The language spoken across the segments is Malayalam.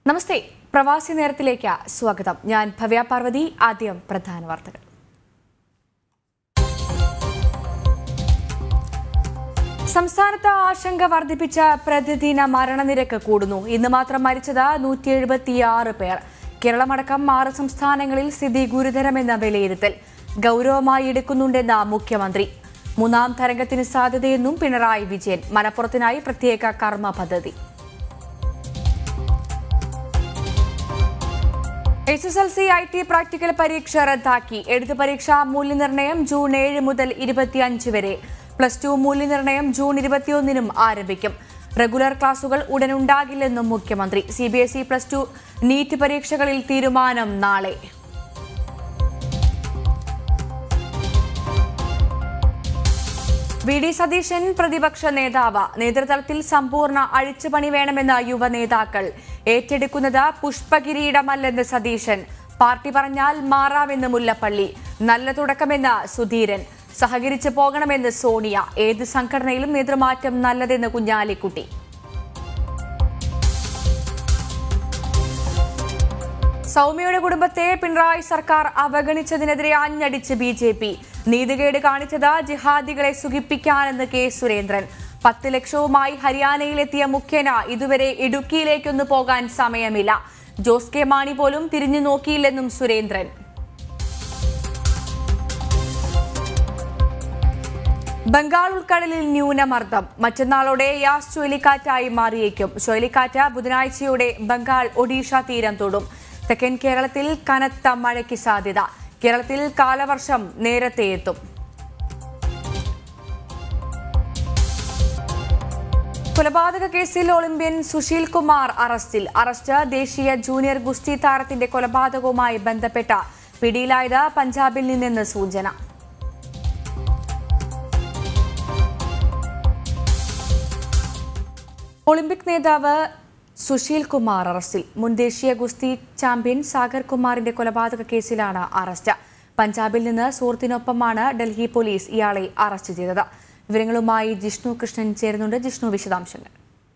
നമസ്തേ പ്രവാസി നേരത്തിലേക്ക് സ്വാഗതം ഞാൻ ഭവ്യ പാർവതി ആദ്യം പ്രധാന വാർത്തകൾ സംസ്ഥാനത്ത് ആശങ്ക വർദ്ധിപ്പിച്ച പ്രതിദിന മരണനിരക്ക് കൂടുന്നു ഇന്ന് മാത്രം മരിച്ചത് നൂറ്റി എഴുപത്തിയാറ് പേർ കേരളമടക്കം ആറ് സംസ്ഥാനങ്ങളിൽ സ്ഥിതി ഗുരുതരമെന്ന വിലയിരുത്തൽ ഗൗരവമായി എടുക്കുന്നുണ്ടെന്ന് മുഖ്യമന്ത്രി മൂന്നാം തരംഗത്തിന് സാധ്യതയെന്നും പിണറായി വിജയൻ മലപ്പുറത്തിനായി പ്രത്യേക കർമ്മ പദ്ധതി S S L C I T practical പരീക്ഷ റദ്ദാക്കി എഴുത്ത് പരീക്ഷ മൂല്യനിർണ്ണയം ജൂൺ ഏഴ് മുതൽ ഇരുപത്തിയഞ്ച് വരെ പ്ലസ് ടു മൂല്യനിർണ്ണയം ജൂൺ ഇരുപത്തിയൊന്നിനും ആരംഭിക്കും റെഗുലർ ക്ലാസുകൾ ഉടനുണ്ടാകില്ലെന്നും മുഖ്യമന്ത്രി C B S E plus two NEET പരീക്ഷകളിൽ തീരുമാനം നാളെ വി ഡി സതീശൻ പ്രതിപക്ഷ നേതാവ് നേതൃതലത്തിൽ സമ്പൂർണ്ണ അഴിച്ചുപണി വേണമെന്ന യുവ നേതാക്കൾ ഏറ്റെടുക്കുന്നത് പുഷ്പകിരീടമല്ലെന്ന് സതീശൻ പാർട്ടി പറഞ്ഞാൽ മാറാമെന്ന് മുല്ലപ്പള്ളി നല്ല തുടക്കമെന്ന് സുധീരൻ സഹകരിച്ച് പോകണമെന്ന് സോണിയ ഏത് സംഘടനയിലും നേതൃമാറ്റം നല്ലതെന്ന് കുഞ്ഞാലിക്കുട്ടി സൗമ്യയുടെ കുടുംബത്തെ പിണറായി സർക്കാർ അവഗണിച്ചതിനെതിരെ ആഞ്ഞടിച്ച് ബി ജെ പി നീതികേട് കാണിച്ചത് ജിഹാദികളെ സുഖിപ്പിക്കാനെന്ന് കെ സുരേന്ദ്രൻ പത്ത് ലക്ഷവുമായി ഹരിയാനയിലെത്തിയ മുഖ്യന് ഇതുവരെ ഇടുക്കിയിലേക്കൊന്നു പോകാൻ സമയമില്ല ജോസ് കെ മാണി പോലും തിരിഞ്ഞു നോക്കിയില്ലെന്നും സുരേന്ദ്രൻ ബംഗാൾ ഉൾക്കടലിൽ ന്യൂനമർദ്ദം മറ്റന്നാളോടെ യാസ് ചുഴലിക്കാറ്റായി മാറിയേക്കും ചുഴലിക്കാറ്റ് ബുധനാഴ്ചയോടെ ബംഗാൾ ഒഡീഷ തീരം തൊടും തെക്കൻ കേരളത്തിൽ കനത്ത മഴയ്ക്ക് സാധ്യത കേരളത്തിൽ കാലവർഷം നേരത്തെ എത്തും കൊലപാതക കേസിൽ ഒളിമ്പ്യൻ സുശീൽ കുമാർ അറസ്റ്റിൽ അറസ്റ്റ് ദേശീയ ജൂനിയർ ഗുസ്തി താരത്തിന്റെ കൊലപാതകവുമായി ബന്ധപ്പെട്ട പിടിയിലായത് പഞ്ചാബിൽ നിന്നെന്ന് സൂചന ഒളിമ്പിക് നേതാവ് സുശീൽ കുമാർ അറസ്റ്റിൽ മുൻ ദേശീയ ഗുസ്തി ചാമ്പ്യൻ സാഗർ കുമാറിന്റെ കൊലപാതക കേസിലാണ് അറസ്റ്റ് പഞ്ചാബിൽ നിന്ന് സുഹൃത്തിനൊപ്പമാണ് ഡൽഹി പോലീസ് ഇയാളെ അറസ്റ്റ് ചെയ്തത് വിവരങ്ങളുമായി ജിഷ്ണു കൃഷ്ണൻ ചേരുന്നുണ്ട് ജിഷ്ണു വിശദാംശങ്ങൾ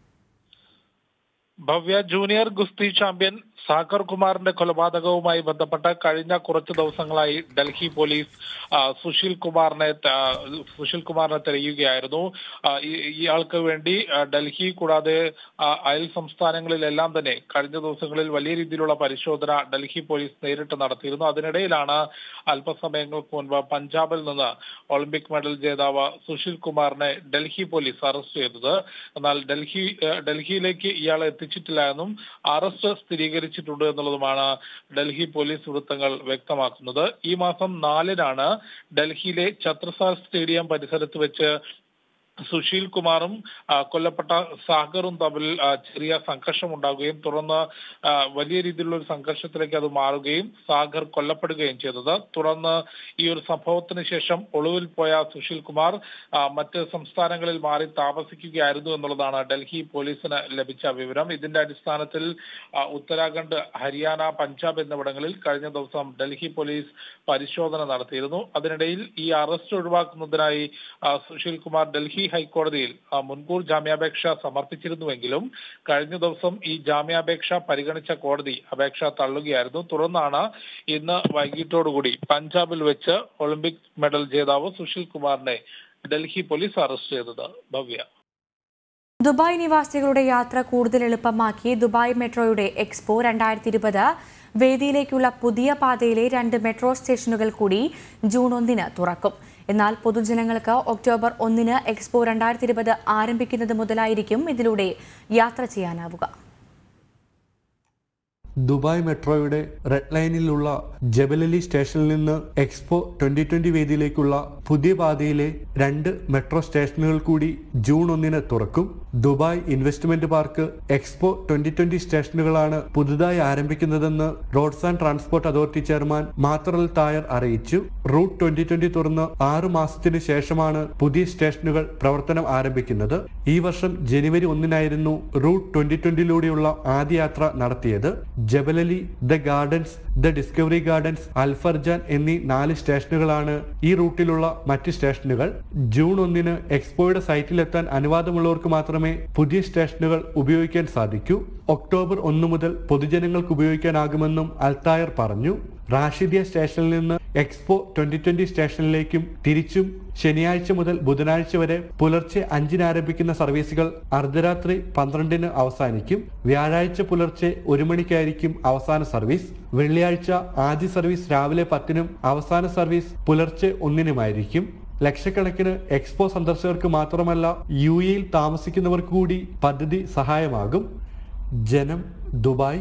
ഭവ്യ ജൂനിയർ ഗുസ്തി ചാമ്പ്യൻ സാഗർ കുമാറിന്റെ കൊലപാതകവുമായി ബന്ധപ്പെട്ട കഴിഞ്ഞ കുറച്ച് ദിവസങ്ങളായി ഡൽഹി പോലീസ് ആ, സുശീൽ കുമാറിനെ ത- സുശീൽ കുമാറിനെ തെരയുകയായിരുന്നു ആ, ഈ- ഇയാൾക്ക് വേണ്ടി ആ, ഡൽഹി കൂടാതെ ആ, അയൽ സംസ്ഥാനങ്ങളിലെല്ലാം തന്നെ കഴിഞ്ഞ ദിവസങ്ങളിൽ വലിയ രീതിയിലുള്ള പരിശോധന ഡൽഹി പോലീസ് നേരിട്ട് നടത്തിയിരുന്നു അതിനിടയിലാണ് അല്പസമയങ്ങൾക്ക് മുൻപ് പഞ്ചാബിൽ നിന്ന് ഒളിമ്പിക് മെഡൽ ജേതാവ് സുശീൽ കുമാറിനെ ഡൽഹി പോലീസ് അറസ്റ്റ് ചെയ്തത് എന്നാൽ ഡൽഹി ഏഹ്, ഡൽഹിയിലേക്ക് ഇയാളെ എത്തിച്ചിട്ടില്ല എന്നും അറസ്റ്റ് സ്ഥിരീകരിച്ചിട്ടുണ്ട് എന്നുള്ളതുമാണ് ഡൽഹി പോലീസ് വൃത്തങ്ങൾ വ്യക്തമാക്കുന്നത് ഈ മാസം നാലിനാണ് ഡൽഹിയിലെ ഛത്രസാൽ സ്റ്റേഡിയം പരിസരത്ത് വെച്ച് സുശീൽ കുമാറും ആ, കൊല്ലപ്പെട്ട സാഗറും തമ്മിൽ ആ, ചെറിയ സംഘർഷം ഉണ്ടാകുകയും തുടർന്ന് ആ, വലിയ രീതിയിലുള്ള ഒരു സംഘർഷത്തിലേക്ക് അത് മാറുകയും സാഗർ കൊല്ലപ്പെടുകയും ചെയ്തത് തുടർന്ന് ഈ ഒരു സംഭവത്തിന് ശേഷം ഒളിവിൽ പോയ സുശീൽ കുമാർ ആ, മറ്റ് സംസ്ഥാനങ്ങളിൽ മാറി താമസിക്കുകയായിരുന്നു എന്നുള്ളതാണ് ഡൽഹി പോലീസിന് ലഭിച്ച വിവരം ഇതിന്റെ അടിസ്ഥാനത്തിൽ ആ, ഉത്തരാഖണ്ഡ് ഹരിയാന പഞ്ചാബ് എന്നിവിടങ്ങളിൽ കഴിഞ്ഞ ദിവസം ഡൽഹി പോലീസ് പരിശോധന നടത്തിയിരുന്നു അതിനിടയിൽ ഈ അറസ്റ്റ് ഒഴിവാക്കുന്നതിനായി ആ, സുശീൽ കുമാർ ഡൽഹി ഹൈക്കോടതിയിൽ ആ, മുൻകൂർ ജാമ്യാപേക്ഷ സമർപ്പിച്ചിരുന്നുവെങ്കിലും കഴിഞ്ഞ ദിവസം ഈ ജാമ്യാപേക്ഷ പരിഗണിച്ച കോടതി അപേക്ഷ തള്ളുകയായിരുന്നു തുടർന്നാണ് ഇന്ന് വൈകിട്ടോടുകൂടി പഞ്ചാബിൽ വെച്ച് ഒളിമ്പിക് മെഡൽ ജേതാവ് സുശീൽ കുമാറിനെ ഡൽഹി പോലീസ് അറസ്റ്റ് ചെയ്തത് ഭവ്യ ദുബായ് നിവാസികളുടെ യാത്ര കൂടുതൽ എളുപ്പമാക്കി ദുബായ് മെട്രോയുടെ എക്സ്പോ രണ്ടായിരത്തി ഇരുപത് വേദിയിലേക്കുള്ള പുതിയ പാതയിലെ രണ്ട് മെട്രോ സ്റ്റേഷനുകൾ കൂടി ജൂൺ ഒന്നിന് തുറക്കും എന്നാൽ പൊതുജനങ്ങൾക്ക് ഒക്ടോബർ ഒന്നിന് എക്സ്പോ രണ്ടായിരത്തി ഇരുപത് ആരംഭിക്കുന്നത് മുതലായിരിക്കും ഇതിലൂടെ യാത്ര ചെയ്യാനാവുക ദുബായ് മെട്രോയുടെ റെഡ് ലൈനിലുള്ള ജബലലി സ്റ്റേഷനിൽ നിന്ന് എക്സ്പോ ട്വന്റി ട്വന്റി വേദിയിലേക്കുള്ള പുതിയ പാതയിലെ രണ്ട് മെട്രോ സ്റ്റേഷനുകൾ കൂടി ജൂൺ ഒന്നിന് തുറക്കും Dubai investment park Expo twenty twenty സ്റ്റേഷനുകളാണ് പുതുതായി ആരംഭിക്കുന്നതെന്ന് roads and transport authority chairman Mattar Al Tayer അറിയിച്ചു റൂട്ട് ട്വന്റി ട്വന്റി തുറന്ന് ആറു മാസത്തിനു ശേഷമാണ് പുതിയ സ്റ്റേഷനുകൾ പ്രവർത്തനം ആരംഭിക്കുന്നത് ഈ വർഷം ജനുവരി ഒന്നിനായിരുന്നു റൂട്ട് ട്വന്റി ട്വന്റിയിലൂടെയുള്ള ആദ്യ യാത്ര നടത്തിയത് Jebel Ali the gardens the discovery gardens Al Furjan എന്നീ നാല് സ്റ്റേഷനുകളാണ് ഈ റൂട്ടിലുള്ള മറ്റ് സ്റ്റേഷനുകൾ ജൂൺ ഒന്നിന് എക്സ്പോയുടെ സൈറ്റിലെത്താൻ അനുവാദമുള്ളവർക്ക് മാത്രമേ മാത്രമേ പുതിയ സ്റ്റേഷനുകൾ ഉപയോഗിക്കാൻ സാധിക്കൂ ഒക്ടോബർ ഒന്ന് മുതൽ പൊതുജനങ്ങൾക്ക് ഉപയോഗിക്കാനാകുമെന്നും അൽത്തായർ പറഞ്ഞു റാഷിദിയ സ്റ്റേഷനിൽ നിന്ന് എക്സ്പോ ട്വന്റി ട്വന്റി സ്റ്റേഷനിലേക്കും തിരിച്ചും ശനിയാഴ്ച മുതൽ ബുധനാഴ്ച വരെ പുലർച്ചെ അഞ്ചിന് ആരംഭിക്കുന്ന സർവീസുകൾ അർദ്ധരാത്രി പന്ത്രണ്ടിന് അവസാനിക്കും വ്യാഴാഴ്ച പുലർച്ചെ ഒരു മണിക്കായിരിക്കും അവസാന സർവീസ് വെള്ളിയാഴ്ച ആദ്യ സർവീസ് രാവിലെ പത്തിനും അവസാന സർവീസ് പുലർച്ചെ ഒന്നിനുമായിരിക്കും ലക്ഷക്കണക്കിന് എക്സ്പോ സന്ദർശകർക്ക് മാത്രമല്ല യു എയിൽ താമസിക്കുന്നവർക്ക് കൂടി പദ്ധതി സഹായമാകും ജനം ദുബായ്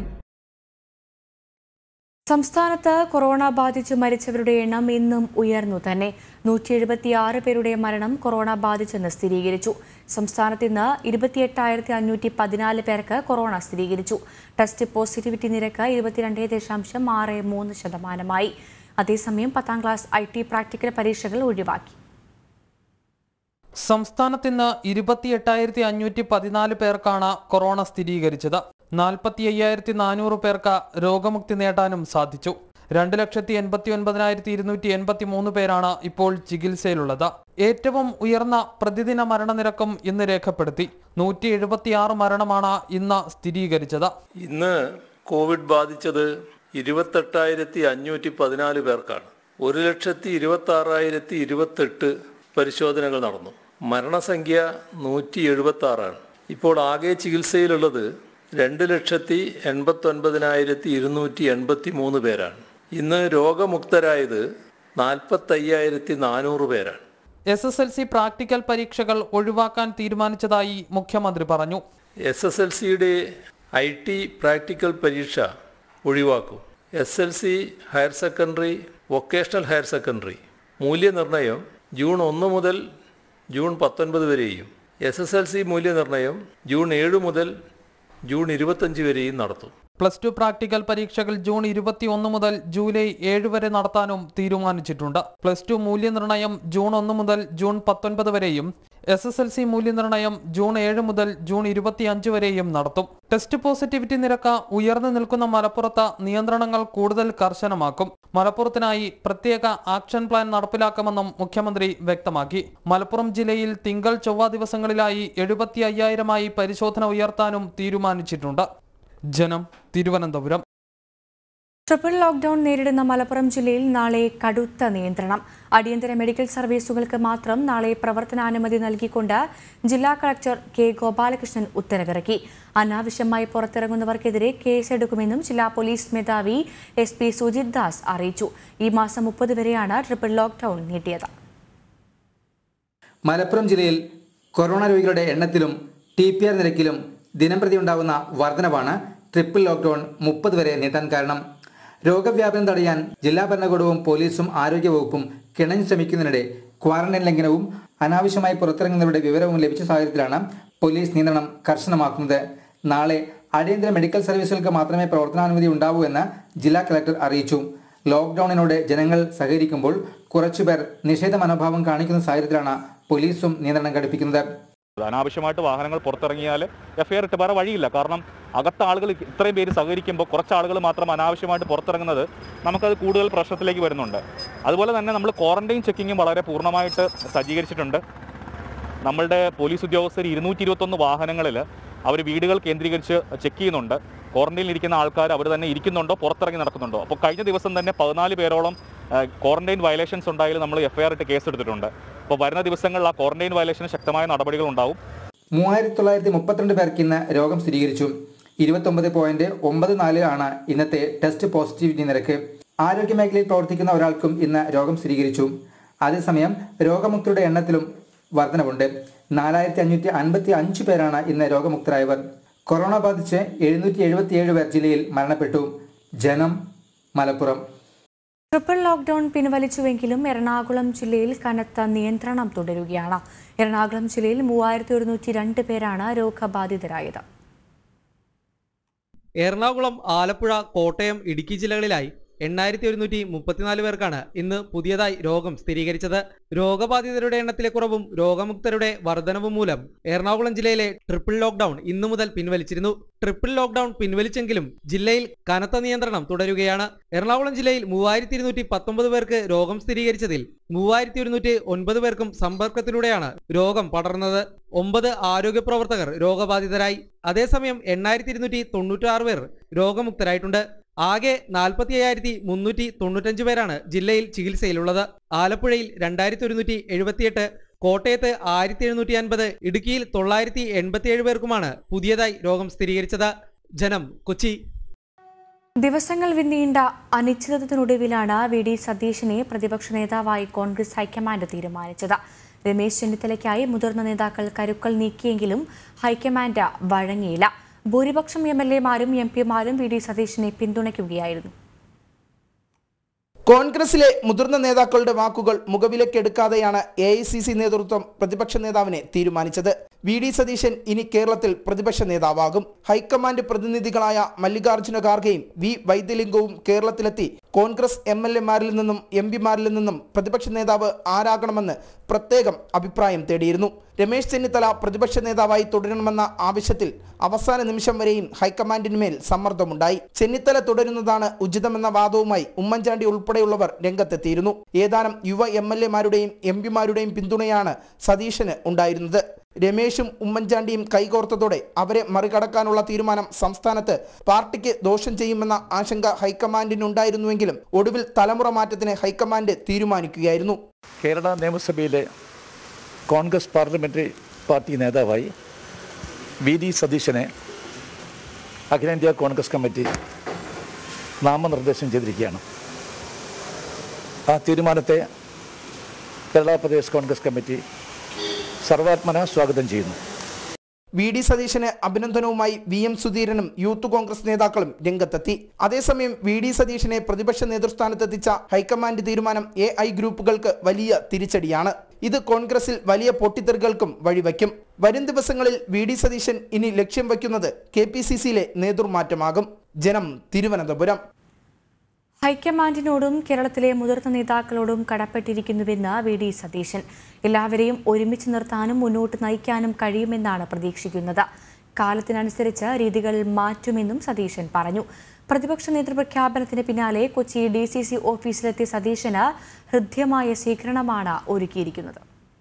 സംസ്ഥാനത്ത് കൊറോണ ബാധിച്ച് മരിച്ചവരുടെ എണ്ണം ഇന്നും ഉയർന്നു തന്നെ നൂറ്റി എഴുപത്തിയാറ് പേരുടെ മരണം കൊറോണ ബാധിച്ചെന്ന് സ്ഥിരീകരിച്ചു സംസ്ഥാനത്ത് ഇന്ന് ഇരുപത്തിയെട്ടായിരത്തി അഞ്ഞൂറ്റി പതിനാല് പേർക്ക് കൊറോണ സ്ഥിരീകരിച്ചു ടെസ്റ്റ് പോസിറ്റിവിറ്റി നിരക്ക് ഇരുപത്തിരണ്ട് ദശാംശം ആറ് മൂന്ന് ശതമാനമായി അതേസമയം പത്താം ക്ലാസ് ഐ ടി പ്രാക്ടിക്കൽ പരീക്ഷകൾ ഒഴിവാക്കി സംസ്ഥാനത്ത് ഇന്ന് ഇരുപത്തി എട്ടായിരത്തി അഞ്ഞൂറ്റി പതിനാല് പേർക്കാണ് കൊറോണ സ്ഥിരീകരിച്ചത് നാൽപ്പത്തി അയ്യായിരത്തി നാനൂറ് പേർക്ക് രോഗമുക്തി നേടാനും സാധിച്ചു രണ്ട് ലക്ഷത്തി എൺപത്തി ഒൻപതിനായിരത്തി ഇരുന്നൂറ്റി എൺപത്തി മൂന്ന് പേരാണ് ഇപ്പോൾ ചികിത്സയിലുള്ളത് ഏറ്റവും ഉയർന്ന പ്രതിദിന മരണനിരക്കും ഇന്ന് രേഖപ്പെടുത്തി നൂറ്റി എഴുപത്തിയാറ് മരണമാണ് ഇന്ന് സ്ഥിരീകരിച്ചത് ഇന്ന് കോവിഡ് ബാധിച്ചത് ഇരുപത്തെട്ടായിരത്തി അഞ്ഞൂറ്റി പതിനാല് പേർക്കാണ് ഒരു ലക്ഷത്തി ഇരുപത്തി ആറായിരത്തി ഇരുപത്തെട്ട് പരിശോധനകൾ നടന്നു മരണസംഖ്യ നൂറ്റി എഴുപത്തി ആറാണ് ഇപ്പോൾ ആകെ ചികിത്സയിലുള്ളത് രണ്ട് ലക്ഷത്തി എൺപത്തൊൻപതിനായിരത്തി ഇരുന്നൂറ്റി എൺപത്തി മൂന്ന് പേരാണ് ഇന്ന് രോഗമുക്തരായത് നാൽപ്പത്തയ്യായിരത്തി നാനൂറ് പേരാണ് S S L C practical പരീക്ഷകൾ ഒഴിവാക്കാൻ തീരുമാനിച്ചതായി മുഖ്യമന്ത്രി പറഞ്ഞു എസ് എസ് എൽ സിയുടെ ഐ ടി പ്രാക്ടിക്കൽ പരീക്ഷ ഒഴിവാക്കും S L C higher secondary vocational higher secondary മൂല്യനിർണ്ണയം ജൂൺ ഒന്ന് മുതൽ ജൂൺ പത്തൊൻപത് വരെയും എസ് എസ് എൽ സി മൂല്യനിർണ്ണയം ജൂൺ ഏഴ് മുതൽ ജൂൺ ഇരുപത്തഞ്ച് വരെയും നടത്തും പ്ലസ് ടു പ്രാക്ടിക്കൽ പരീക്ഷകൾ ജൂൺ ഇരുപത്തിയൊന്ന് മുതൽ ജൂലൈ ഏഴ് വരെ നടത്താനും തീരുമാനിച്ചിട്ടുണ്ട് പ്ലസ് ടു മൂല്യനിർണ്ണയം ജൂൺ ഒന്ന് മുതൽ ജൂൺ പത്തൊൻപത് വരെയും എസ് എസ് എൽ സി മൂല്യനിർണ്ണയം ജൂൺ ഏഴ് മുതൽ ജൂൺ ഇരുപത്തിയഞ്ച് വരെയും നടത്തും ടെസ്റ്റ് പോസിറ്റിവിറ്റി നിരക്ക് ഉയർന്നു നിൽക്കുന്ന മലപ്പുറത്ത് നിയന്ത്രണങ്ങൾ കൂടുതൽ കർശനമാക്കും മലപ്പുറത്തിനായി പ്രത്യേക ആക്ഷൻ പ്ലാൻ നടപ്പിലാക്കുമെന്നും മുഖ്യമന്ത്രി വ്യക്തമാക്കി മലപ്പുറം ജില്ലയിൽ തിങ്കൾ ചൊവ്വ ദിവസങ്ങളിലായി എഴുപത്തി അയ്യായിരമായി പരിശോധന ഉയർത്താനും തീരുമാനിച്ചിട്ടുണ്ട് ജനം തിരുവനന്തപുരം ട്രിപ്പിൾ ലോക്ഡൌൺ നേരിടുന്ന മലപ്പുറം ജില്ലയിൽ നാളെ കടുത്ത നിയന്ത്രണം അടിയന്തര മെഡിക്കൽ സർവീസുകൾക്ക് മാത്രം നാളെ പ്രവർത്തനാനുമതി നൽകിക്കൊണ്ട് ജില്ലാ കളക്ടർ കെ ഗോപാലകൃഷ്ണൻ ഉത്തരവിറക്കി അനാവശ്യമായി പുറത്തിറങ്ങുന്നവർക്കെതിരെ കേസെടുക്കുമെന്നും ജില്ലാ പോലീസ് മേധാവി എസ് പി സുജിത് ദാസ് അറിയിച്ചു ഈ മാസം മുപ്പത് വരെയാണ് ട്രിപ്പിൾ ലോക്ഡൌൺ നീട്ടിയത് മലപ്പുറം ജില്ലയിൽ കൊറോണ രോഗികളുടെ എണ്ണത്തിലും ടി പി ആർ നിരക്കിലും ദിനംപ്രതി ഉണ്ടാകുന്ന വർധനവാണ് ട്രിപ്പിൾ ലോക്ക്ഡൌൺ മുപ്പത് വരെ നീട്ടാൻ കാരണം രോഗവ്യാപനം തടയാൻ ജില്ലാ ഭരണകൂടവും പോലീസും ആരോഗ്യവകുപ്പും കിണഞ്ഞു ശ്രമിക്കുന്നതിനിടെ ക്വാറന്റൈൻ ലംഘനവും അനാവശ്യമായി പുറത്തിറങ്ങുന്നവരുടെ വിവരവും ലഭിച്ച സാഹചര്യത്തിലാണ് പോലീസ് നിയന്ത്രണം കർശനമാക്കുന്നത് നാളെ അടിയന്തര മെഡിക്കൽ സർവീസുകൾക്ക് മാത്രമേ പ്രവർത്തനാനുമതി ഉണ്ടാവൂ എന്ന് ജില്ലാ കളക്ടർ അറിയിച്ചു ലോക്ക്ഡൌണിനോട് ജനങ്ങൾ സഹകരിക്കുമ്പോൾ കുറച്ചുപേർ നിഷേധ മനോഭാവം കാണിക്കുന്ന സാഹചര്യത്തിലാണ് പോലീസും നിയന്ത്രണം ഘടിപ്പിക്കുന്നത് അനാവശ്യമായിട്ട് വാഹനങ്ങൾ പുറത്തിറങ്ങിയാൽ എഫ്ഐആർ ഇട്ട് വേറെ വഴിയില്ല കാരണം അകത്ത ആളുകൾ ഇത്രയും പേര് സഹകരിക്കുമ്പോൾ കുറച്ച് ആളുകൾ മാത്രം അനാവശ്യമായിട്ട് പുറത്തിറങ്ങുന്നത് നമുക്കത് കൂടുതൽ പ്രശ്നത്തിലേക്ക് വരുന്നുണ്ട് അതുപോലെ തന്നെ നമ്മൾ ക്വാറന്റൈൻ ചെക്കിങ്ങും വളരെ പൂർണ്ണമായിട്ട് സജ്ജീകരിച്ചിട്ടുണ്ട് നമ്മളുടെ പോലീസ് ഉദ്യോഗസ്ഥർ ഇരുന്നൂറ്റി ഇരുപത്തൊന്ന് വാഹനങ്ങളിൽ അവർ വീടുകൾ കേന്ദ്രീകരിച്ച് ചെക്ക് ചെയ്യുന്നുണ്ട് ക്വാറന്റൈനിൽ ഇരിക്കുന്ന ആൾക്കാർ അവർ തന്നെ ഇരിക്കുന്നുണ്ടോ പുറത്തിറങ്ങി നടക്കുന്നുണ്ടോ അപ്പോൾ കഴിഞ്ഞ ദിവസം തന്നെ പതിനാല് പേരോളം ക്വാറന്റൈൻ വയലേഷൻസ് ഉണ്ടായാലും നമ്മൾ എഫ്ഐആർ ഇട്ട് കേസെടുത്തിട്ടുണ്ട് അപ്പോൾ വരുന്ന ദിവസങ്ങളിൽ ആ ക്വാറന്റൈൻ വയലേഷന് ശക്തമായ നടപടികൾ ഉണ്ടാവും മൂവായിരത്തി തൊള്ളായിരത്തി മുപ്പത്തിരണ്ട് പേർക്ക് ഇന്ന് രോഗം സ്ഥിരീകരിച്ചു ഇരുപത്തൊമ്പത് പോയിന്റ് ഒമ്പത് നാല് ആണ് ഇന്നത്തെ ടെസ്റ്റ് പോസിറ്റിവിറ്റി നിരക്ക് ആരോഗ്യമേഖലയിൽ പ്രവർത്തിക്കുന്ന ഒരാൾക്കും ഇന്ന് രോഗം സ്ഥിരീകരിച്ചു അതേസമയം രോഗമുക്തരുടെ എണ്ണത്തിലും വർധനവുണ്ട് നാലായിരത്തി അഞ്ഞൂറ്റി അൻപത്തി അഞ്ച് പേരാണ് ഇന്ന് രോഗമുക്തരായവർ കൊറോണ ബാധിച്ച് എഴുന്നൂറ്റി എഴുപത്തിയേഴ് പേർ ജില്ലയിൽ മരണപ്പെട്ടു ജനം മലപ്പുറം ട്രിപ്പിൾ ലോക്ഡൌൺ പിൻവലിച്ചുവെങ്കിലും എറണാകുളം ജില്ലയിൽ കനത്ത നിയന്ത്രണം തുടരുകയാണ് എറണാകുളം ജില്ലയിൽ മൂവായിരത്തി ഒരുന്നൂറ്റി രണ്ട് പേരാണ് രോഗബാധിതരായത് എറണാകുളം ആലപ്പുഴ കോട്ടയം ഇടുക്കി ജില്ലകളിലായി എണ്ണായിരത്തി ഒരുന്നൂറ്റി മുപ്പത്തിനാല് പേർക്കാണ് ഇന്ന് പുതിയതായി രോഗം സ്ഥിരീകരിച്ചത് രോഗബാധിതരുടെ എണ്ണത്തിലെ കുറവും രോഗമുക്തരുടെ വർധനവും മൂലം എറണാകുളം ജില്ലയിലെ ട്രിപ്പിൾ ലോക്ഡൌൺ ഇന്നു മുതൽ പിൻവലിച്ചിരുന്നു ട്രിപ്പിൾ ലോക്ഡൌൺ പിൻവലിച്ചെങ്കിലും ജില്ലയിൽ കനത്ത നിയന്ത്രണം തുടരുകയാണ് എറണാകുളം ജില്ലയിൽ മൂവായിരത്തി ഇരുന്നൂറ്റി പത്തൊമ്പത് പേർക്ക് രോഗം സ്ഥിരീകരിച്ചതിൽ മൂവായിരത്തി ഒരുന്നൂറ്റി ഒൻപത് പേർക്കും സമ്പർക്കത്തിലൂടെയാണ് രോഗം പടർന്നത് ഒമ്പത് ആരോഗ്യ പ്രവർത്തകർ രോഗബാധിതരായി അതേസമയം എണ്ണായിരത്തി ഇരുന്നൂറ്റി തൊണ്ണൂറ്റി ആറ് പേർ രോഗമുക്തരായിട്ടുണ്ട് ആകെ നാൽപ്പത്തി അയ്യായിരത്തി മുന്നൂറ്റി തൊണ്ണൂറ്റഞ്ച് പേരാണ് ജില്ലയിൽ ചികിത്സയിലുള്ളത് ആലപ്പുഴയിൽ രണ്ടായിരത്തി ഒരുന്നൂറ്റി എഴുപത്തിയെട്ട് കോട്ടയത്ത് ആയിരത്തി എഴുന്നൂറ്റി അൻപത് ഇടുക്കിയിൽ തൊള്ളായിരത്തി എൺപത്തിയേഴ് പേർക്കുമാണ് പുതിയതായി രോഗം സ്ഥിരീകരിച്ചത് ജനം കൊച്ചി ദിവസങ്ങൾ നീണ്ട അനിശ്ചിതത്വത്തിനൊടുവിലാണ് വി ഡി സതീശനെ പ്രതിപക്ഷ നേതാവായി കോൺഗ്രസ് ഹൈക്കമാൻഡ് തീരുമാനിച്ചത് രമേശ് ചെന്നിത്തലയ്ക്കായി മുതിർന്ന നേതാക്കൾ കരുക്കൾ നീക്കിയെങ്കിലും ഹൈക്കമാൻഡ് വഴങ്ങിയില്ല ഭൂരിപക്ഷം എം എൽ എമാരും എം പിമാരും വി ഡി സതീശനെ പിന്തുണയ്ക്കുകയായിരുന്നു കോൺഗ്രസിലെ മുതിർന്ന നേതാക്കളുടെ വാക്കുകൾ മുഖവിലക്കെടുക്കാതെയാണ് എ ഐ സി സി നേതൃത്വം പ്രതിപക്ഷ നേതാവിനെ തീരുമാനിച്ചത് വി ഡി സതീശൻ ഇനി കേരളത്തിൽ പ്രതിപക്ഷ നേതാവാകും ഹൈക്കമാൻഡ് പ്രതിനിധികളായ മല്ലികാർജ്ജുന ഖാർഗെയും വി വൈദ്യലിംഗവും കേരളത്തിലെത്തി കോൺഗ്രസ് എം എൽ എമാരിൽ നിന്നും എം പിമാരിൽ നിന്നും പ്രതിപക്ഷ നേതാവ് ആരാകണമെന്ന് പ്രത്യേകം അഭിപ്രായം തേടിയിരുന്നു രമേശ് ചെന്നിത്തല പ്രതിപക്ഷ നേതാവായി തുടരണമെന്ന ആവശ്യത്തിൽ അവസാന നിമിഷം വരെയും ഹൈക്കമാൻഡിനുമേൽ സമ്മർദ്ദമുണ്ടായി ചെന്നിത്തല തുടരുന്നതാണ് ഉചിതമെന്ന വാദവുമായി ഉമ്മൻചാണ്ടി ഉൾപ്പെടെയുള്ളവർ രംഗത്തെത്തിയിരുന്നു ഏതാനും യുവ എം എൽ എമാരുടെയും എം പിമാരുടെയും പിന്തുണയാണ് സതീശന് ഉണ്ടായിരുന്നത് രമേശും ഉമ്മൻചാണ്ടിയും കൈകോർത്തതോടെ അവരെ മറികടക്കാനുള്ള തീരുമാനം സംസ്ഥാനത്ത് പാർട്ടിക്ക് ദോഷം ചെയ്യുമെന്ന ആശങ്ക ഹൈക്കമാൻഡിനുണ്ടായിരുന്നുവെങ്കിലും ഒടുവിൽ തലമുറ മാറ്റത്തിന് ഹൈക്കമാൻഡ് തീരുമാനിക്കുകയായിരുന്നു കേരള നിയമസഭയിലെ കോൺഗ്രസ് പാർലമെൻ്ററി പാർട്ടി നേതാവായി വി ഡി സതീശനെ അഖിലേന്ത്യാ കോൺഗ്രസ് കമ്മിറ്റി നാമനിർദ്ദേശം ചെയ്തിരിക്കുകയാണ് ആ തീരുമാനത്തെ കേരള പ്രദേശ് കോൺഗ്രസ് കമ്മിറ്റി സർവാത്മന സ്വാഗതം ചെയ്യുന്നു വി ഡി സതീശന് അഭിനന്ദനവുമായി വി എം സുധീരനും യൂത്ത് കോൺഗ്രസ് നേതാക്കളും രംഗത്തെത്തി അതേസമയം വി ഡി സതീശനെ പ്രതിപക്ഷ നേതൃസ്ഥാനത്തെത്തിച്ച ഹൈക്കമാൻഡ് തീരുമാനം എ ഐ ഗ്രൂപ്പുകൾക്ക് വലിയ തിരിച്ചടിയാണ് ഇത് കോൺഗ്രസിൽ വലിയ പൊട്ടിത്തെറികൾക്കും വഴിവെക്കും വരും ദിവസങ്ങളിൽ വി ഡി സതീശൻ ഇനി ലക്ഷ്യം വയ്ക്കുന്നത് കെ പി സി സിയിലെ നേതൃമാറ്റമാകും ജനം തിരുവനന്തപുരം ഹൈക്കമാൻഡിനോടും കേരളത്തിലെ മുതിർന്ന നേതാക്കളോടും കടപ്പെട്ടിരിക്കുന്നുവെന്ന് വി ഡി സതീശൻ എല്ലാവരെയും ഒരുമിച്ച് നിർത്താനും മുന്നോട്ട് നയിക്കാനും കഴിയുമെന്നാണ് പ്രതീക്ഷിക്കുന്നത് കാലത്തിനനുസരിച്ച് രീതികൾ മാറ്റുമെന്നും സതീശൻ പറഞ്ഞു പ്രതിപക്ഷ നേതൃപ്രഖ്യാപനത്തിന് പിന്നാലെ കൊച്ചി ഡി സി സി ഓഫീസിലെത്തിയ സതീശന് ഹൃദ്യമായ സ്വീകരണമാണ് ഒരുക്കിയിരിക്കുന്നത്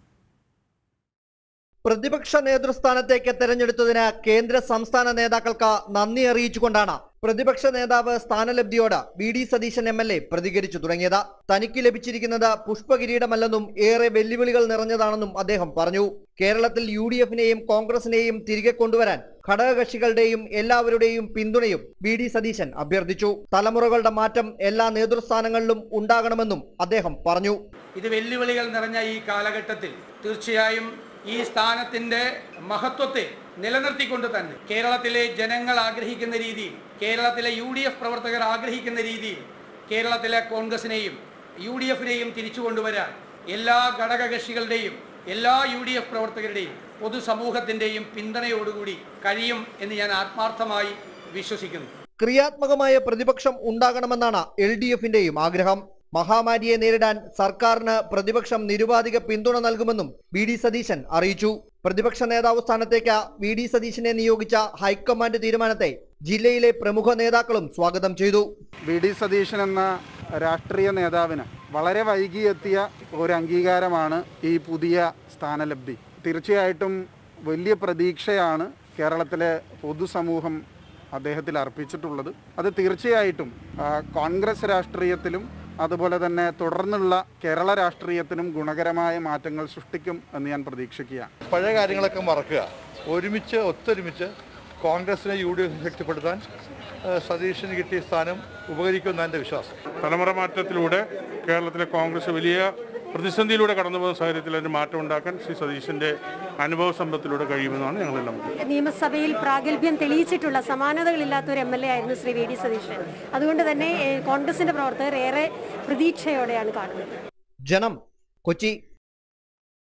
പ്രതിപക്ഷ നേതൃസ്ഥാനത്തേക്ക് തെരഞ്ഞെടുത്തതിന് കേന്ദ്ര സംസ്ഥാന നേതാക്കൾക്ക് നന്ദി അറിയിച്ചുകൊണ്ടാണ് പ്രതിപക്ഷ നേതാവ് സ്ഥാനലബ്ധിയോട് V D Satheesan M L A പ്രതികരിച്ചു തുടങ്ങിയത് തനിക്ക് ലഭിച്ചിരിക്കുന്നത് പുഷ്പകിരീടമല്ലെന്നും ഏറെ വെല്ലുവിളികൾ നിറഞ്ഞതാണെന്നും അദ്ദേഹം പറഞ്ഞു കേരളത്തിൽ യു ഡി എഫിനെയും കോൺഗ്രസിനെയും തിരികെ കൊണ്ടുവരാൻ ഘടകകക്ഷികളുടെയും എല്ലാവരുടെയും പിന്തുണയും വി ഡി സതീശൻ അഭ്യർത്ഥിച്ചു തലമുറകളുടെ മാറ്റം എല്ലാ നേതൃസ്ഥാനങ്ങളിലും ഉണ്ടാകണമെന്നും അദ്ദേഹം പറഞ്ഞു ഇത് വെല്ലുവിളികൾ നിറഞ്ഞ ഈ കാലഘട്ടത്തിൽ തീർച്ചയായും ഈ സ്ഥാനത്തിന്റെ മഹത്വത്തെ നിലനിർത്തിക്കൊണ്ട് തന്നെ കേരളത്തിലെ ജനങ്ങൾ ആഗ്രഹിക്കുന്ന രീതിയിൽ കേരളത്തിലെ യു ഡി എഫ് പ്രവർത്തകർ ആഗ്രഹിക്കുന്ന രീതിയിൽ കേരളത്തിലെ കോൺഗ്രസിനെയും യു ഡി എഫിനെയും തിരിച്ചു കൊണ്ടുവരാൻ എല്ലാ ഘടകകക്ഷികളുടെയും എല്ലാ യു ഡി എഫ് പ്രവർത്തകരുടെയും പൊതുസമൂഹത്തിന്റെയും പിന്തുണയോടുകൂടി കഴിയും എന്ന് ഞാൻ ആത്മാർത്ഥമായി വിശ്വസിക്കുന്നു ക്രിയാത്മകമായ പ്രതിപക്ഷം ഉണ്ടാകണമെന്നാണ് എൽ ഡി എഫിന്റെയും ആഗ്രഹം മഹാമാരിയെ നേരിടാൻ സർക്കാരിന് പ്രതിപക്ഷം നിരുപാധിക പിന്തുണ നൽകുമെന്നും വി ഡി സതീശൻ അറിയിച്ചു പ്രതിപക്ഷ നേതാവ് സ്ഥാനത്തേക്ക് വി ഡി സതീശനെ നിയോഗിച്ച ഹൈക്കമാൻഡ് തീരുമാനത്തെ ജില്ലയിലെ പ്രമുഖ നേതാക്കളും സ്വാഗതം ചെയ്തു വി ഡി സതീശൻ എന്ന രാഷ്ട്രീയ നേതാവിന് വളരെ വൈകിയെത്തിയ ഒരു അംഗീകാരമാണ് ഈ പുതിയ സ്ഥാനലബ്ധി തീർച്ചയായിട്ടും വലിയ പ്രതീക്ഷയാണ് കേരളത്തിലെ പൊതുസമൂഹം അദ്ദേഹത്തിൽ അർപ്പിച്ചിട്ടുള്ളത് അത് തീർച്ചയായിട്ടും ആ, കോൺഗ്രസ് രാഷ്ട്രീയത്തിലും അതുപോലെ തന്നെ തുടർന്നുള്ള കേരള രാഷ്ട്രീയത്തിനും ഗുണകരമായ മാറ്റങ്ങൾ സൃഷ്ടിക്കും എന്ന് ഞാൻ പ്രതീക്ഷിക്കുകയാണ് പഴയ കാര്യങ്ങളൊക്കെ മറക്കുക ഒരുമിച്ച് ഒത്തൊരുമിച്ച് കോൺഗ്രസിനെ യു ഡി എഫ് ശക്തിപ്പെടുത്താൻ ഏഹ്, സതീശന് കിട്ടിയ സ്ഥാനം ഉപകരിക്കുമെന്നാണ് എൻ്റെ വിശ്വാസം തലമുറ മാറ്റത്തിലൂടെ കേരളത്തിലെ കോൺഗ്രസ് വലിയ പ്രതിസന്ധിയിലൂടെ കടന്നു പോകുന്ന സാഹചര്യത്തിൽ അതിന് മാറ്റം ഉണ്ടാക്കാൻ ശ്രീ സതീശന്റെ അനുഭവ സമ്പത്തിലൂടെ കഴിയുമെന്നാണ് ഞങ്ങളെല്ലാം നിയമസഭയിൽ പ്രാഗൽഭ്യം തെളിയിച്ചിട്ടുള്ള സമാനതകളില്ലാത്ത ഒരു എം എൽ എ ആയിരുന്നു ശ്രീ വി ഡി സതീശൻ അതുകൊണ്ട് തന്നെ ഏഹ്, കോൺഗ്രസിന്റെ പ്രവർത്തകർ ഏറെ പ്രതീക്ഷയോടെയാണ് കാണുന്നത് ജനം കൊച്ചി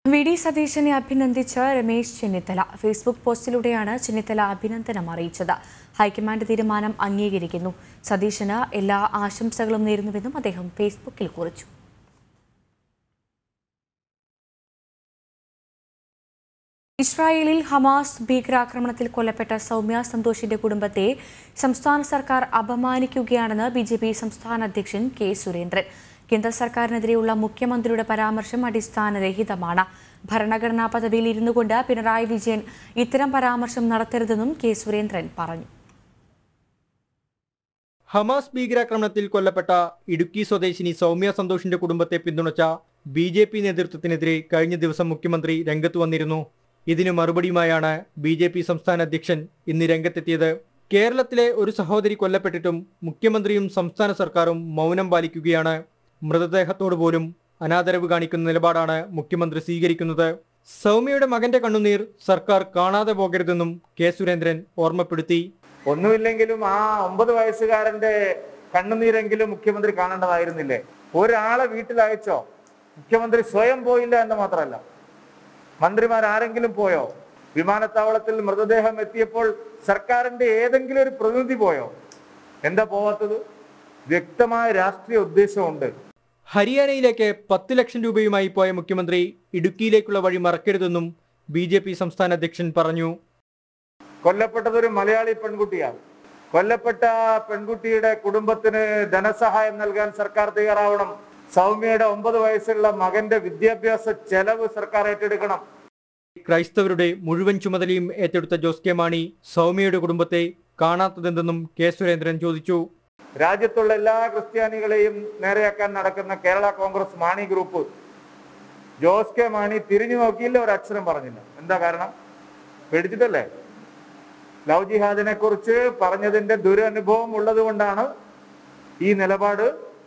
വി ഡി സതീശനെ അഭിനന്ദിച്ച് രമേശ് ചെന്നിത്തല ഫേസ്ബുക്ക് പോസ്റ്റിലൂടെയാണ് ചെന്നിത്തല അഭിനന്ദനം അറിയിച്ചത് ഹൈക്കമാൻഡ് തീരുമാനം അംഗീകരിക്കുന്നു സതീശന് എല്ലാ ആശംസകളും നേരുന്നുവെന്നും അദ്ദേഹം ഫേസ്ബുക്കിൽ കുറിച്ചു ഇസ്രായേലിൽ ഹമാസ് ഭീകരാക്രമണത്തിൽ കൊല്ലപ്പെട്ട സൗമ്യ സന്തോഷിന്റെ കുടുംബത്തെ സംസ്ഥാന സർക്കാർ അപമാനിക്കുകയാണെന്ന് ബി ജെ പി സംസ്ഥാന അധ്യക്ഷൻ കെ സുരേന്ദ്രൻ കേന്ദ്ര സർക്കാരിനെതിരെയുള്ള മുഖ്യമന്ത്രിയുടെ പരാമർശം അടിസ്ഥാനരഹിതമാണ് ഭരണഘടനാ പദവിയിൽ ഇരുന്നു കൊണ്ട് പിണറായി വിജയൻ ഇത്തരം പരാമർശം നടത്തരുതെന്നും കെ സുരേന്ദ്രൻ പറഞ്ഞു ഹമാസ് ഭീകരാക്രമണത്തിൽ കൊല്ലപ്പെട്ട ഇടുക്കി സ്വദേശിനി സൗമ്യ സന്തോഷിന്റെ കുടുംബത്തെ പിന്തുണച്ച ബി ജെ പി നേതൃത്വത്തിനെതിരെ കഴിഞ്ഞ ദിവസം മുഖ്യമന്ത്രി രംഗത്ത് വന്നിരുന്നു ഇതിനു മറുപടിയുമായാണ് ബി ജെ പി സംസ്ഥാന അധ്യക്ഷൻ ഇന്ന് രംഗത്തെത്തിയത് കേരളത്തിലെ ഒരു സഹോദരി കൊല്ലപ്പെട്ടിട്ടും മുഖ്യമന്ത്രിയും സംസ്ഥാന സർക്കാരും മൗനം പാലിക്കുകയാണ് മൃതദേഹത്തോട് പോലും അനാദരവ് കാണിക്കുന്ന നിലപാടാണ് മുഖ്യമന്ത്രി സ്വീകരിക്കുന്നത് സൗമ്യയുടെ മകന്റെ കണ്ണുനീർ സർക്കാർ കാണാതെ പോകരുതെന്നും കെ സുരേന്ദ്രൻ ഓർമ്മപ്പെടുത്തി ഒന്നുമില്ലെങ്കിലും ആ ഒമ്പത് വയസ്സുകാരന്റെ കണ്ണുനീരെങ്കിലും മുഖ്യമന്ത്രി കാണേണ്ടതായിരുന്നില്ലേ ഒരാളെ വീട്ടിൽ അയച്ചോ മുഖ്യമന്ത്രി സ്വയം പോയില്ല എന്ന് മാത്രമല്ല മന്ത്രിമാർ ആരെങ്കിലും പോയോ വിമാനത്താവളത്തിൽ മൃതദേഹം എത്തിയപ്പോൾ സർക്കാരിന്റെ ഏതെങ്കിലും ഒരു പ്രതിനിധി പോയോ എന്താ പോവാത്തത് വ്യക്തമായ രാഷ്ട്രീയ ഉദ്ദേശമുണ്ട് ഹരിയാനയിലേക്ക് പത്ത് ലക്ഷം രൂപയുമായി പോയ മുഖ്യമന്ത്രി ഇടുക്കിയിലേക്കുള്ള വഴി മറക്കരുതെന്നും ബി ജെ പി സംസ്ഥാന അധ്യക്ഷൻ പറഞ്ഞു കൊല്ലപ്പെട്ടത് ഒരു മലയാളി പെൺകുട്ടിയാണ് കൊല്ലപ്പെട്ട പെൺകുട്ടിയുടെ കുടുംബത്തിന് ധനസഹായം നൽകാൻ സർക്കാർ തയ്യാറാവണം സൗമ്യയുടെ ഒമ്പത് വയസ്സുള്ള മകന്റെ വിദ്യാഭ്യാസ ചെലവ് സർക്കാർ ഏറ്റെടുക്കണം ക്രൈസ്തവരുടെ മുഴുവൻ ചുമതലയും ഏറ്റെടുത്ത ജോസ് കെ മാണി സൗമ്യയുടെ കുടുംബത്തെ കാണാത്തതെന്തെന്നും കെ സുരേന്ദ്രൻ ചോദിച്ചു രാജ്യത്തുള്ള എല്ലാ ക്രിസ്ത്യാനികളെയും നേരെയാക്കാൻ നടക്കുന്ന Kerala Congress Mani group Jose K Mani തിരിഞ്ഞു നോക്കിയില്ല ഒരു അക്ഷരം പറഞ്ഞില്ല എന്താ കാരണം പേടിച്ചിട്ടല്ലേ ലവ് ജിഹാദിനെ കുറിച്ച് പറഞ്ഞതിന്റെ ദുരനുഭവം ഉള്ളത് കൊണ്ടാണ് ഈ നിലപാട്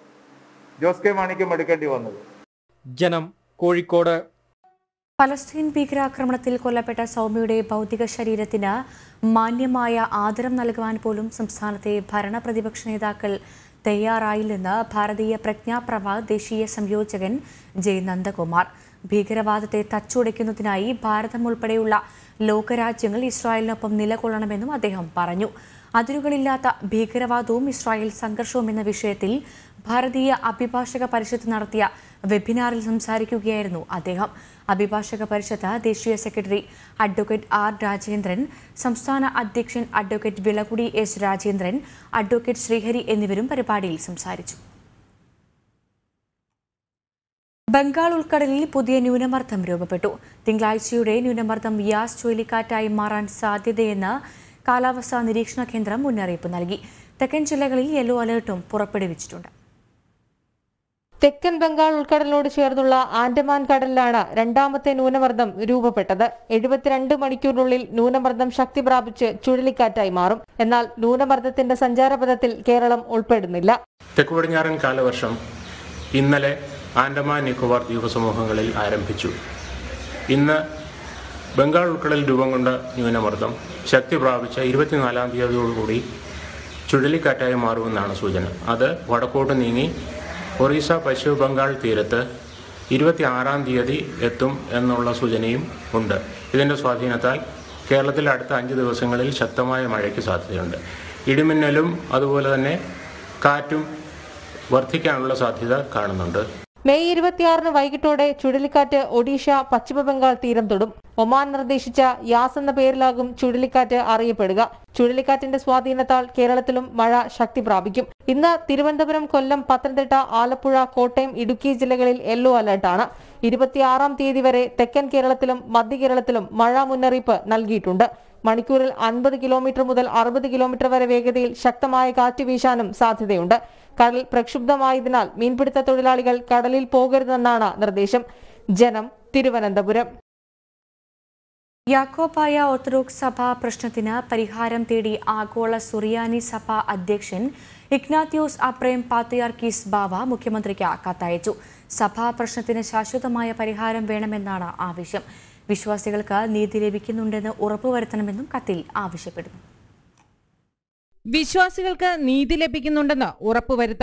ജോസ് കെ മാണിക്കും എടുക്കേണ്ടി വന്നത് ജനം കോഴിക്കോട് പലസ്തീൻ ഭീകരാക്രമണത്തിൽ കൊല്ലപ്പെട്ട സൗമ്യയുടെ ഭൗതിക ശരീരത്തിന് മാന്യമായ ആദരം നൽകുവാൻ പോലും സംസ്ഥാനത്തെ ഭരണ പ്രതിപക്ഷ നേതാക്കൾ തയ്യാറായില്ലെന്ന് ഭാരതീയ പ്രജ്ഞാപ്രഭ ദേശീയ സംയോജകൻ ജയ് നന്ദകുമാർ ഭീകരവാദത്തെ തച്ചുടയ്ക്കുന്നതിനായി ഭാരതം ഉൾപ്പെടെയുള്ള ലോകരാജ്യങ്ങൾ ഇസ്രായേലിനൊപ്പം നിലകൊള്ളണമെന്നും അദ്ദേഹം പറഞ്ഞു അതിരുകളില്ലാത്ത ഭീകരവാദവും ഇസ്രായേൽ സംഘർഷവും എന്ന വിഷയത്തിൽ ഭാരതീയ അഭിഭാഷക പരിഷത്ത് നടത്തിയ വെബിനാറിൽ സംസാരിക്കുകയായിരുന്നു അദ്ദേഹം അഭിഭാഷക പരിഷത്ത് ദേശീയ സെക്രട്ടറി അഡ്വക്കേറ്റ് ആർ രാജേന്ദ്രൻ സംസ്ഥാന അധ്യക്ഷൻ advocate Vilakudi S Rajendran advocate Sreehari എന്നിവരും പരിപാടിയിൽ സംസാരിച്ചു ബംഗാൾ ഉൾക്കടലിൽ പുതിയ ന്യൂനമർദ്ദം രൂപപ്പെട്ടു തിങ്കളാഴ്ചയുടെ ന്യൂനമർദ്ദം യാസ് ചുഴലിക്കാറ്റായി മാറാൻ സാധ്യതയെന്ന് കാലാവസ്ഥാ നിരീക്ഷണ കേന്ദ്രം മുന്നറിയിപ്പ് നൽകി തെക്കൻ ജില്ലകളിൽ യെല്ലോ അലേർട്ടും പുറപ്പെടുവിച്ചിട്ടുണ്ട് തെക്കൻ ബംഗാൾ ഉൾക്കടലിനോട് ചേർന്നുള്ള ആൻഡമാൻ കടലിലാണ് രണ്ടാമത്തെ ന്യൂനമർദ്ദം രൂപപ്പെട്ടത് എഴുപത്തിരണ്ട് മണിക്കൂറിനുള്ളിൽ ന്യൂനമർദ്ദം ശക്തി പ്രാപിച്ച് ചുഴലിക്കാറ്റായി മാറും എന്നാൽ ന്യൂനമർദ്ദത്തിന്റെ സഞ്ചാരപഥത്തിൽ കേരളം ഉൾപ്പെടുന്നില്ല തെക്കു പടിഞ്ഞാറൻ കാലവർഷം ഇന്നലെ ആൻഡമാൻ നിക്കോബാർ ദ്വീപസമൂഹങ്ങളിൽ ആരംഭിച്ചു ഇന്ന് ബംഗാൾ ഉൾക്കടലിൽ രൂപം കൊണ്ട ന്യൂനമർദ്ദം ശക്തി പ്രാപിച്ച ഇരുപത്തിനാലാം തീയതിയോടുകൂടി ചുഴലിക്കാറ്റായി മാറുമെന്നാണ് സൂചന അത് വടക്കോട്ട് നീങ്ങി ഒറീസ പശ്ചിമ ബംഗാൾ തീരത്ത് ഇരുപത്തി ആറാം തീയതി എത്തും എന്നുള്ള സൂചനയും ഉണ്ട് ഇതിൻ്റെ സ്വാധീനത്താൽ കേരളത്തിൽ അടുത്ത അഞ്ച് ദിവസങ്ങളിൽ ശക്തമായ മഴയ്ക്ക് സാധ്യതയുണ്ട് ഇടിമിന്നലും അതുപോലെ തന്നെ കാറ്റും വർദ്ധിക്കാനുള്ള സാധ്യത കാണുന്നുണ്ട് മെയ് ഇരുപത്തിയാറിന് വൈകിട്ടോടെ ചുഴലിക്കാറ്റ് ഒഡീഷ പശ്ചിമ ബംഗാൾ തീരം തൊടും ഒമാൻ നിർദ്ദേശിച്ച യാസ് എന്ന പേരിലാകും ചുഴലിക്കാറ്റ് അറിയപ്പെടുക ചുഴലിക്കാറ്റിന്റെ സ്വാധീനത്താൽ കേരളത്തിലും മഴ ശക്തി പ്രാപിക്കും ഇന്ന് തിരുവനന്തപുരം കൊല്ലം പത്തനംതിട്ട ആലപ്പുഴ കോട്ടയം ഇടുക്കി ജില്ലകളിൽ യെല്ലോ അലർട്ടാണ് ഇരുപത്തിയാറാം തീയതി വരെ തെക്കൻ കേരളത്തിലും മധ്യ കേരളത്തിലും മഴ മുന്നറിയിപ്പ് നൽകിയിട്ടുണ്ട് മണിക്കൂറിൽ അൻപത് കിലോമീറ്റർ മുതൽ അറുപത് കിലോമീറ്റർ വരെ വേഗതയിൽ ശക്തമായ കാറ്റ് വീശാനും സാധ്യതയുണ്ട് കടൽ പ്രക്ഷുബ്ധമായതിനാൽ മീൻപിടുത്ത തൊഴിലാളികൾ കടലിൽ പോകരുതെന്നാണ് നിർദ്ദേശം ജനം തിരുവനന്തപുരം യാക്കോബായ ഓർത്തഡോക്സ് സഭ പ്രശ്നത്തിന് പരിഹാരം തേടി ആഗോള സുറിയാനി സഭ അധ്യക്ഷൻ ഇഗ്നാത്യോസ് അപ്രേം പാത്തിയാർക്കീസ് ബാവ മുഖ്യമന്ത്രിക്ക് കത്തയച്ചു സഭാ പ്രശ്നത്തിന് ശാശ്വതമായ പരിഹാരം വേണമെന്നാണ് ആവശ്യം വിശ്വാസികൾക്ക് നീതി ലഭിക്കുന്നുണ്ടെന്ന് ഉറപ്പുവരുത്തണമെന്നും കത്തിൽ ആവശ്യപ്പെടുന്നു വിശ്വാസികൾക്ക് നീതി ലഭിക്കുന്നുണ്ടെന്ന് ഉറപ്പുവരുത്തണം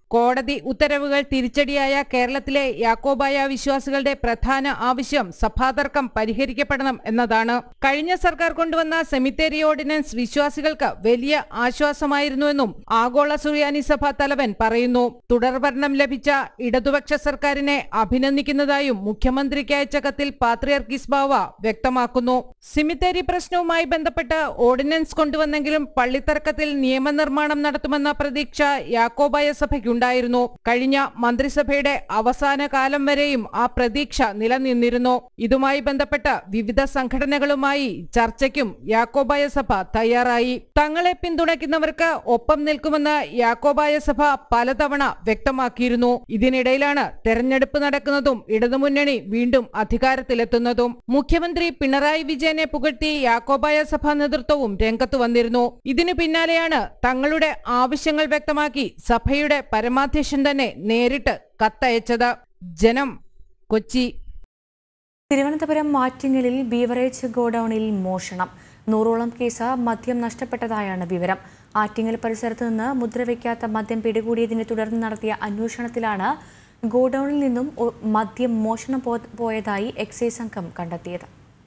കോടതി ഉത്തരവുകൾ തിരിച്ചടിയായ കേരളത്തിലെ യാക്കോബായ വിശ്വാസികളുടെ പ്രധാന ആവശ്യം സഭാതർക്കം പരിഹരിക്കപ്പെടണം എന്നതാണ് കഴിഞ്ഞ സർക്കാർ കൊണ്ടുവന്ന സെമിത്തേരി ഓർഡിനൻസ് വിശ്വാസികൾക്ക് വലിയ ആശ്വാസമായിരുന്നുവെന്നും ആഗോള സുറിയാനി സഭ തലവൻ പറയുന്നു തുടർഭരണം ലഭിച്ച ഇടതുപക്ഷ സർക്കാരിനെ അഭിനന്ദിക്കുന്നതായും മുഖ്യമന്ത്രിക്ക് അയച്ച കത്തിൽ പാത്രിയർക്കിസ് ബാവ വ്യക്തമാക്കുന്നു സിമിത്തേരി പ്രശ്നവുമായി ബന്ധപ്പെട്ട് ഓർഡിനൻസ് കൊണ്ടുവന്നെങ്കിലും പള്ളിത്തർക്കത്തിൽ നിയമനിർമ്മാണം നടത്തുമെന്ന പ്രതീക്ഷ യാക്കോബായ സഭയ്ക്കുണ്ടായിരുന്നു കഴിഞ്ഞ മന്ത്രിസഭയുടെ അവസാന കാലം വരെയും ആ പ്രതീക്ഷ നിലനിന്നിരുന്നു ഇതുമായി ബന്ധപ്പെട്ട് വിവിധ സംഘടനകളുമായി ചർച്ചയ്ക്കും യാക്കോബായ സഭ തയ്യാറായി തങ്ങളെ പിന്തുണയ്ക്കുന്നവർക്ക് ഒപ്പം നിൽക്കുമെന്ന് യാക്കോബായ സഭ പലതവണ വ്യക്തമാക്കിയിരുന്നു ഇതിനിടയിലാണ് തെരഞ്ഞെടുപ്പ് നടക്കുന്നതും ഇടതുമുന്നണി വീണ്ടും അധികാരത്തിലെത്തുന്നതും മുഖ്യമന്ത്രി പിണറായി വിജയനെ പുകഴ്ത്തി യാക്കോബായ സഭാ നേതൃത്വവും രംഗത്തു വന്നിരുന്നു ഇതിനു പിന്നാലെയാണ് തങ്ങളുടെ ആവശ്യങ്ങൾ വ്യക്തമാക്കി സഭയുടെ പരമാധ്യക്ഷൻ തന്നെ നേരിട്ട് കത്തയച്ചത് ജനം കൊച്ചി തിരുവനന്തപുരം മാറ്റിങ്ങലിൽ ബീവറേജ് ഗോഡൌണിൽ മോഷണം നൂറോളം കേസ് മദ്യം നഷ്ടപ്പെട്ടതായാണ് വിവരം ആറ്റിങ്ങൽ പരിസരത്ത് നിന്ന് മുദ്രവെക്കാത്ത മദ്യം പിടികൂടിയതിനെ തുടർന്ന് നടത്തിയ അന്വേഷണത്തിലാണ് ഗോഡൌണിൽ നിന്നും ഒ- മദ്യം മോഷണം പോ- പോയതായി എക്സൈസ് സംഘം കണ്ടെത്തിയത്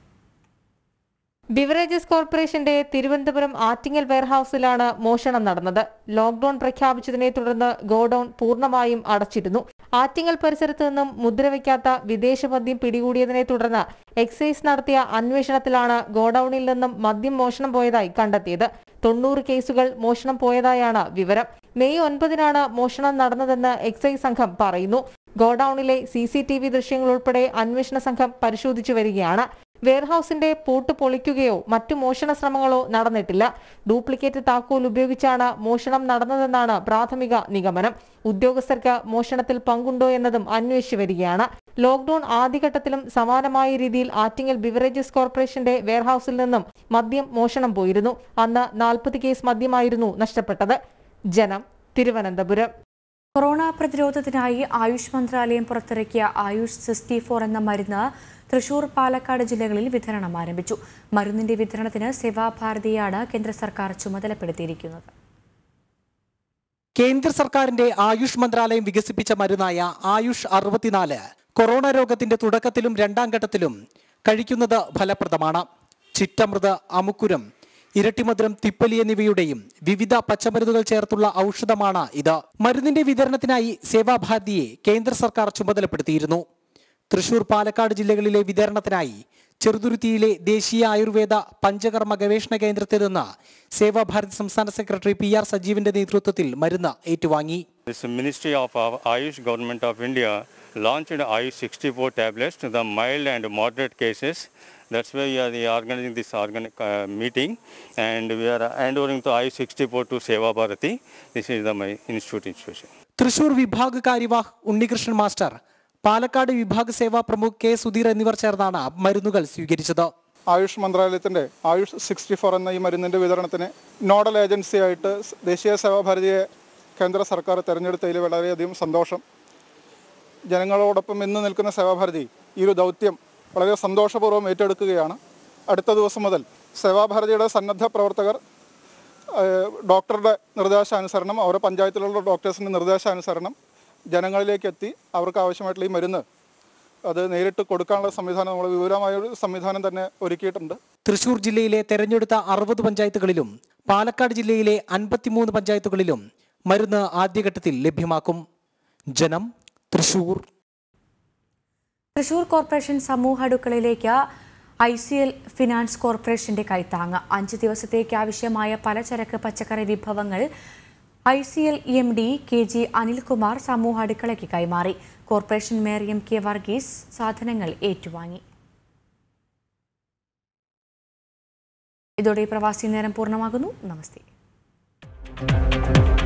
ബിവറേജസ് കോർപ്പറേഷന്റെ തിരുവനന്തപുരം ആറ്റിങ്ങൽ വെയർഹൌസിലാണ് മോഷണം നടന്നത് ലോക്ഡൌൺ പ്രഖ്യാപിച്ചതിനെ തുടർന്ന് ഗോഡൌൺ പൂർണ്ണമായും അടച്ചിരുന്നു ആറ്റിങ്ങൽ പരിസരത്ത് നിന്നും മുദ്രവെക്കാത്ത വിദേശ മദ്യം പിടികൂടിയതിനെ തുടർന്ന് എക്സൈസ് നടത്തിയ അന്വേഷണത്തിലാണ് ഗോഡൌണിൽ നിന്നും മദ്യം മോഷണം പോയതായി കണ്ടെത്തിയത് തൊണ്ണൂറ് കേസുകൾ മോഷണം പോയതായാണ് വിവരം മെയ് ഒൻപതിനാണ് മോഷണം നടന്നതെന്ന് എക്സൈസ് സംഘം പറയുന്നു ഗോഡൌണിലെ സി സി ടി വി ദൃശ്യങ്ങൾ ഉൾപ്പെടെ അന്വേഷണ സംഘം പരിശോധിച്ചു വരികയാണ് വെയർഹൌസിന്റെ പൂട്ട് പൊളിക്കുകയോ മറ്റു മോഷണ ശ്രമങ്ങളോ നടന്നിട്ടില്ല ഡ്യൂപ്ലിക്കേറ്റ് താക്കോൽ ഉപയോഗിച്ചാണ് മോഷണം നടന്നതെന്നാണ് പ്രാഥമിക നിഗമനം ഉദ്യോഗസ്ഥർക്ക് മോഷണത്തിൽ പങ്കുണ്ടോ എന്നതും അന്വേഷിച്ചു വരികയാണ് ലോക്ഡൌൺ ആദ്യഘട്ടത്തിലും സമാനമായ രീതിയിൽ ആറ്റിങ്ങൽ ബിവറേജസ് കോർപ്പറേഷന്റെ വെയർഹൌസിൽ നിന്നും മദ്യം മോഷണം പോയിരുന്നു അന്ന് നാൽപ്പത് കേസ് മദ്യമായിരുന്നു നഷ്ടപ്പെട്ടത് ജനം തിരുവനന്തപുരം കൊറോണ പ്രതിരോധത്തിനായി ആയുഷ് മന്ത്രാലയം പുറത്തിറക്കിയ ആയുഷ് സിക്സ്റ്റി ഫോർ എന്ന മരുന്ന് തൃശൂർ പാലക്കാട് ജില്ലകളിൽ വിതരണം ആരംഭിച്ചു മരുന്നിന്റെ വിതരണത്തിന് സേവാഭാരതിയാണ് കേന്ദ്ര സർക്കാർ ചുമതലപ്പെടുത്തിയിരിക്കുന്നത് കേന്ദ്ര സർക്കാരിന്റെ ആയുഷ് മന്ത്രാലയം വികസിപ്പിച്ച മരുന്നായ ആയുഷ് അറുപത്തിനാല് കൊറോണ രോഗത്തിന്റെ തുടക്കത്തിലും രണ്ടാം ഘട്ടത്തിലും കഴിക്കുന്നത് ഫലപ്രദമാണ് ചിറ്റമൃത് അമുക്കുരം ഇരട്ടിമധുരം തിപ്പലി എന്നിവയുടെയും വിവിധ പച്ചമരുന്നുകൾ ചേർത്തുള്ള ഔഷധമാണ് ഇത് മരുന്നിന്റെ വിതരണത്തിനായി സേവാഭാരതിയെ കേന്ദ്ര സർക്കാർ ചുമതലപ്പെടുത്തിയിരുന്നു തൃശൂർ പാലക്കാട് ജില്ലകളിലെ വിതരണത്തിനായി ചെറുതുരുത്തിയിലെ ദേശീയ ആയുർവേദ പഞ്ചകർമ്മ ഗവേഷണ കേന്ദ്രത്തിൽ നിന്ന് സേവാഭാരതി സംസ്ഥാന സെക്രട്ടറി പി ആർ സജീവിന്റെ നേതൃത്വത്തിൽ മരുന്ന് ഏറ്റുവാങ്ങി This Ministry of uh, Ayush Government of India launched Ayush 64 tablets to the mild and moderate cases. That's why we are the organizing this organic uh, meeting and we are handovering to Ayush 64 to Seva Bharati. This is the my institute institution. Thrissur വിഭാഗ് കാര്യവാഹ് ഉണ്ണികൃഷ്ണൻ മാസ്റ്റർ പാലക്കാട് വിഭാഗ് സേവാ പ്രമുഖ് കെ സുധീർ എന്നിവർ ചേർന്നാണ് മരുന്നുകൾ സ്വീകരിച്ചത് ആയുഷ് മന്ത്രാലയത്തിൻ്റെ ആയുഷ് സിക്സ്റ്റി ഫോർ എന്ന ഈ മരുന്നിൻ്റെ വിതരണത്തിന് നോഡൽ ഏജൻസിയായിട്ട് സ് ദേശീയ സേവാഭാരതിയെ കേന്ദ്ര സർക്കാർ തിരഞ്ഞെടുത്തതിൽ വളരെയധികം സന്തോഷം ജനങ്ങളോടൊപ്പം ഇന്ന് നിൽക്കുന്ന സേവാഭാരതി ഈ ഒരു ദൗത്യം വളരെ സന്തോഷപൂർവ്വം ഏറ്റെടുക്കുകയാണ് അടുത്ത ദിവസം മുതൽ സേവാഭാരതിയുടെ സന്നദ്ധ പ്രവർത്തകർ ഏഹ്, ഡോക്ടറുടെ നിർദ്ദേശാനുസരണം അവരുടെ പഞ്ചായത്തിലുള്ള ഡോക്ടേഴ്സിൻ്റെ നിർദ്ദേശാനുസരണം ജനങ്ങളിലേക്ക് എത്തി അവർക്ക് ആവശ്യമായിട്ടുള്ള ഈ മരുന്ന് അത് നേരിട്ട് കൊടുക്കാനുള്ള സംവിധാനം നമ്മൾ വിപുലമായ ഒരു സംവിധാനം തന്നെ ഒരുക്കിയിട്ടുണ്ട് തൃശൂർ ജില്ലയിലെ തെരഞ്ഞെടുത്ത അറുപത് പഞ്ചായത്തുകളിലും പാലക്കാട് ജില്ലയിലെ അൻപത്തിമൂന്ന് പഞ്ചായത്തുകളിലും മരുന്ന് ആദ്യഘട്ടത്തിൽ ലഭ്യമാക്കും ജനം തൃശൂർ തൃശൂർ കോർപ്പറേഷൻ സമൂഹ അടുക്കളയിലേക്ക് ഐ സി എൽ ഫിനാൻസ് കോർപ്പറേഷന്റെ കൈത്താങ്ങ് അഞ്ച് ദിവസത്തേക്ക് ആവശ്യമായ പലചരക്ക് പച്ചക്കറി വിഭവങ്ങൾ I C L M D K G Anilkumar സമൂഹ അടുക്കളയ്ക്ക് കൈമാറി corporation mayor M K Varghese സാധനങ്ങൾ ഏറ്റുവാങ്ങി ഇതോടെ ഈ പ്രവാസി നേരം പൂർണ്ണമാകുന്നു നമസ്തേ